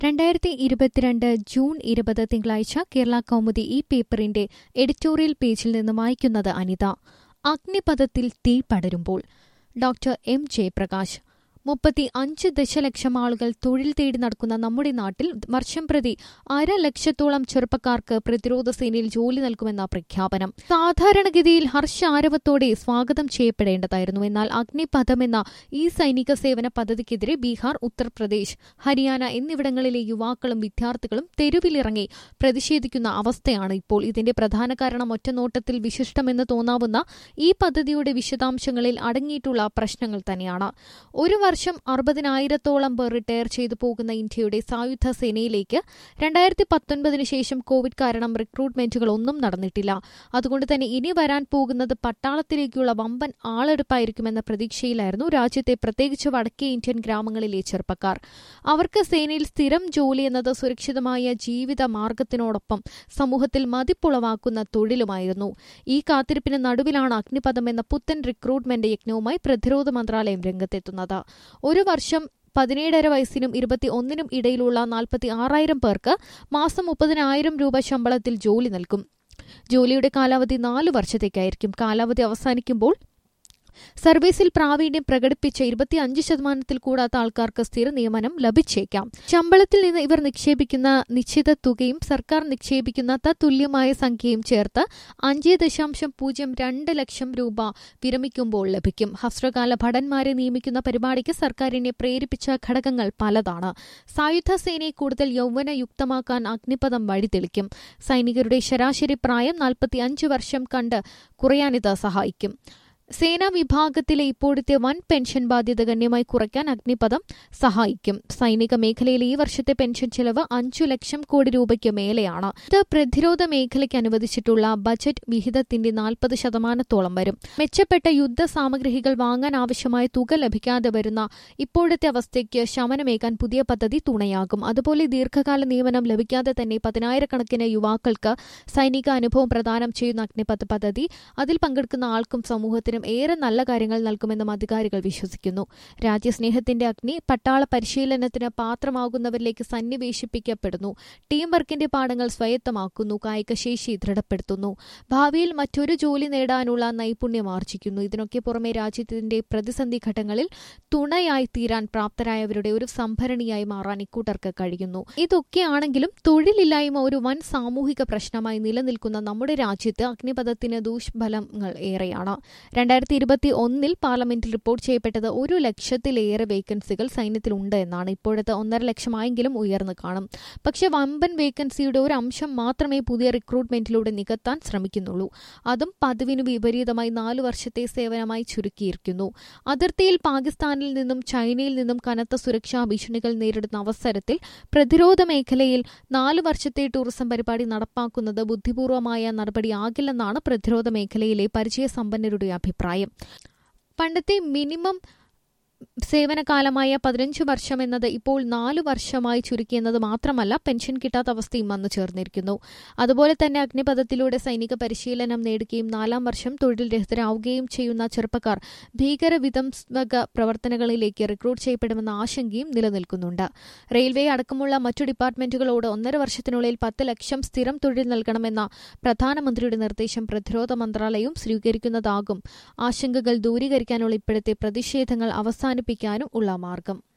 രണ്ടായിരത്തി ഇരുപത്തിരണ്ട് ജൂൺ ഇരുപത് തിങ്കളാഴ്ച കേരള കൗമുദി ഈ പേപ്പറിന്റെ എഡിറ്റോറിയൽ പേജിൽ നിന്ന് വായിക്കുന്നത് അനിത അഗ്നിപഥത്തിൽ തീ പടരുമ്പോൾ ഡോക്ടർ എം ജയപ്രകാശ് മുപ്പത്തി അഞ്ച് ദശലക്ഷം ആളുകൾ തൊഴിൽ തേടി നടക്കുന്ന നമ്മുടെ നാട്ടിൽ വർഷം പ്രതി അര ലക്ഷത്തോളം ചെറുപ്പക്കാർക്ക് പ്രതിരോധ സേനയിൽ ജോലി നൽകുമെന്ന പ്രഖ്യാപനം സാധാരണഗതിയിൽ ഹർഷാരവത്തോടെ സ്വാഗതം ചെയ്യപ്പെടേണ്ടതായിരുന്നു എന്നാൽ അഗ്നിപഥം എന്ന ഈ സൈനിക സേവന പദ്ധതിക്കെതിരെ ബീഹാർ ഉത്തർപ്രദേശ് ഹരിയാന എന്നിവിടങ്ങളിലെ യുവാക്കളും വിദ്യാർത്ഥികളും തെരുവിലിറങ്ങി പ്രതിഷേധിക്കുന്ന അവസ്ഥയാണ് ഇപ്പോൾ ഇതിന്റെ പ്രധാന കാരണം ഒറ്റനോട്ടത്തിൽ വിശിഷ്ടമെന്ന് തോന്നാവുന്ന ഈ പദ്ധതിയുടെ വിശദാംശങ്ങളിൽ അടങ്ങിയിട്ടുള്ള പ്രശ്നങ്ങൾ തന്നെയാണ് ഒരു വർഷം അറുപതിനായിരത്തോളം പേർ റിട്ടയർ ചെയ്തു പോകുന്ന ഇന്ത്യയുടെ സായുധ സേനയിലേക്ക് രണ്ടായിരത്തി പത്തൊൻപതിന് ശേഷം കോവിഡ് കാരണം റിക്രൂട്ട്മെന്റുകൾ ഒന്നും നടന്നിട്ടില്ല അതുകൊണ്ട് തന്നെ ഇനി വരാൻ പോകുന്നത് പട്ടാളത്തിലേക്കുള്ള വമ്പൻ ആളെടുപ്പായിരിക്കുമെന്ന പ്രതീക്ഷയിലായിരുന്നു രാജ്യത്തെ പ്രത്യേകിച്ച് വടക്കേ ഇന്ത്യൻ ഗ്രാമങ്ങളിലെ ചെറുപ്പക്കാർ അവർക്ക് സേനയിൽ സ്ഥിരം ജോലി എന്നത് സുരക്ഷിതമായ ജീവിത മാർഗത്തിനോടൊപ്പം സമൂഹത്തിൽ മതിപ്പുളവാക്കുന്ന തൊഴിലുമായിരുന്നു ഈ കാത്തിരിപ്പിന് നടുവിലാണ് അഗ്നിപഥം എന്ന പുത്തൻ റിക്രൂട്ട്മെന്റ് യജ്ഞവുമായി പ്രതിരോധ മന്ത്രാലയം രംഗത്തെത്തുന്നത് ഒരു വർഷം പതിനേഴര വയസ്സിനും ഇരുപത്തി ഒന്നിനും ഇടയിലുള്ള നാൽപ്പത്തി ആറായിരം പേർക്ക് മാസം മുപ്പതിനായിരം രൂപ ശമ്പളത്തിൽ ജോലി നൽകും ജോലിയുടെ കാലാവധി നാല് വർഷത്തേക്കായിരിക്കും കാലാവധി അവസാനിക്കുമ്പോൾ സർവീസിൽ പ്രാവീണ്യം പ്രകടിപ്പിച്ച ഇരുപത്തിയഞ്ച് ശതമാനത്തിൽ കൂടാത്ത ആൾക്കാർക്ക് സ്ഥിര നിയമനം ലഭിച്ചേക്കാം ശമ്പളത്തിൽ നിന്ന് ഇവർ നിക്ഷേപിക്കുന്ന നിശ്ചിത തുകയും സർക്കാർ നിക്ഷേപിക്കുന്ന തത്തുല്യമായ സംഖ്യയും ചേർത്ത് അഞ്ച് ദശാംശം പൂജ്യം രണ്ട് ലക്ഷം രൂപ വിരമിക്കുമ്പോൾ ലഭിക്കും ഹ്രസ്വകാല ഭടന്മാരെ നിയമിക്കുന്ന പരിപാടിക്ക് സർക്കാരിനെ പ്രേരിപ്പിച്ച ഘടകങ്ങൾ പലതാണ് സായുധ സേനയെ കൂടുതൽ യൗവനയുക്തമാക്കാൻ അഗ്നിപഥം വഴിതെളിക്കും സൈനികരുടെ ശരാശരി പ്രായം നാൽപ്പത്തിയഞ്ച് വർഷം കണ്ട് കുറയാനിത് സഹായിക്കും സേനാ വിഭാഗത്തിലെ ഇപ്പോഴത്തെ വൻ പെൻഷൻ ബാധ്യത ഗണ്യമായി കുറയ്ക്കാൻ അഗ്നിപഥം സഹായിക്കും സൈനിക മേഖലയിലെ ഈ വർഷത്തെ പെൻഷൻ ചെലവ് അഞ്ചു ലക്ഷം കോടി രൂപയ്ക്ക് മേലെയാണ് ഇത് പ്രതിരോധ മേഖലയ്ക്ക് അനുവദിച്ചിട്ടുള്ള ബജറ്റ് വിഹിതത്തിന്റെ നാൽപ്പത് ശതമാനത്തോളം വരും മെച്ചപ്പെട്ട യുദ്ധ സാമഗ്രികൾ വാങ്ങാൻ ആവശ്യമായ തുക ലഭിക്കാതെ വരുന്ന ഇപ്പോഴത്തെ അവസ്ഥയ്ക്ക് ശമനമേകാൻ പുതിയ പദ്ധതി തുണയാകും അതുപോലെ ദീർഘകാല നിയമനം ലഭിക്കാതെ തന്നെ പതിനായിരക്കണക്കിന് യുവാക്കൾക്ക് സൈനിക അനുഭവം പ്രദാനം ചെയ്യുന്ന അഗ്നിപഥ പദ്ധതി അതിൽ പങ്കെടുക്കുന്ന ആൾക്കും സമൂഹത്തിനും ഏറെ നല്ല കാര്യങ്ങൾ നൽകുമെന്നും അധികാരികൾ വിശ്വസിക്കുന്നു രാജ്യസ്നേഹത്തിന്റെ അഗ്നി പട്ടാള പരിശീലനത്തിന് പാത്രമാകുന്നവരിലേക്ക് സന്നിവേശിപ്പിക്കപ്പെടുന്നു ടീം വർക്കിന്റെ പാഠങ്ങൾ സ്വായത്തമാക്കുന്നു കായികശേഷി ദൃഢപ്പെടുത്തുന്നു ഭാവിയിൽ മറ്റൊരു ജോലി നേടാനുള്ള നൈപുണ്യം ആർജിക്കുന്നു ഇതിനൊക്കെ പുറമെ രാജ്യത്തിന്റെ പ്രതിസന്ധി ഘട്ടങ്ങളിൽ തുണയായി തീരാൻ പ്രാപ്തരായവരുടെ ഒരു സംഭരണിയായി മാറാൻ ഇക്കൂട്ടർക്ക് കഴിയുന്നു ഇതൊക്കെയാണെങ്കിലും തൊഴിലില്ലായ്മ ഒരു വൻ സാമൂഹിക പ്രശ്നമായി നിലനിൽക്കുന്ന നമ്മുടെ രാജ്യത്ത് അഗ്നിപഥത്തിന് ദൂഷ്ഫലങ്ങൾ ഏറെയാണ് രണ്ടായിരത്തി ഇരുപത്തി ഒന്നിൽ പാർലമെന്റിൽ റിപ്പോർട്ട് ചെയ്യപ്പെട്ടത് ഒരു ലക്ഷത്തിലേറെ വേക്കൻസികൾ സൈന്യത്തിലുണ്ട് എന്നാണ് ഇപ്പോഴത്തെ ഒന്നര ലക്ഷമായെങ്കിലും ഉയർന്നു കാണും പക്ഷെ വമ്പൻ വേക്കൻസിയുടെ ഒരു അംശം മാത്രമേ പുതിയ റിക്രൂട്ട്മെന്റിലൂടെ നികത്താൻ ശ്രമിക്കുന്നുള്ളൂ അതും പതിവിന് വിപരീതമായി നാലു വർഷത്തെ സേവനമായി ചുരുക്കിയിരിക്കുന്നു അതിർത്തിയിൽ പാകിസ്ഥാനിൽ നിന്നും ചൈനയിൽ നിന്നും കനത്ത സുരക്ഷാ ഭീഷണികൾ നേരിടുന്ന അവസരത്തിൽ പ്രതിരോധ മേഖലയിൽ നാലു വർഷത്തെ ടൂറിസം പരിപാടി നടപ്പാക്കുന്നത് ബുദ്ധിപൂർവമായ നടപടിയാകില്ലെന്നാണ് പ്രതിരോധ മേഖലയിലെ പരിചയസമ്പന്നരുടെ അഭിപ്രായം പണ്ടത്തെ മിനിമം സേവനകാലമായ പതിനഞ്ച് വർഷം എന്നത് ഇപ്പോൾ നാലു വർഷമായി ചുരുക്കിയെന്നത് മാത്രമല്ല പെൻഷൻ കിട്ടാത്ത അവസ്ഥയും വന്നു ചേർന്നിരിക്കുന്നു അതുപോലെ തന്നെ അഗ്നിപഥത്തിലൂടെ സൈനിക പരിശീലനം നേടുകയും നാലാം വർഷം തൊഴിൽ രഹിതരാവുകയും ചെയ്യുന്ന ചെറുപ്പക്കാർ ഭീകര വിധംസക പ്രവർത്തനങ്ങളിലേക്ക് റിക്രൂട്ട് ചെയ്യപ്പെടുമെന്ന ആശങ്കയും നിലനിൽക്കുന്നുണ്ട് റെയിൽവേ അടക്കമുള്ള മറ്റു ഡിപ്പാർട്ട്മെന്റുകളോട് ഒന്നര വർഷത്തിനുള്ളിൽ പത്ത് ലക്ഷം സ്ഥിരം തൊഴിൽ നൽകണമെന്ന പ്രധാനമന്ത്രിയുടെ നിർദ്ദേശം പ്രതിരോധ മന്ത്രാലയവും സ്വീകരിക്കുന്നതാകും ആശങ്കകൾ ദൂരീകരിക്കാനുള്ള ഇപ്പോഴത്തെ പ്രതിഷേധങ്ങൾ അവസാനിപ്പിക്കാനും ഉള്ള മാർഗം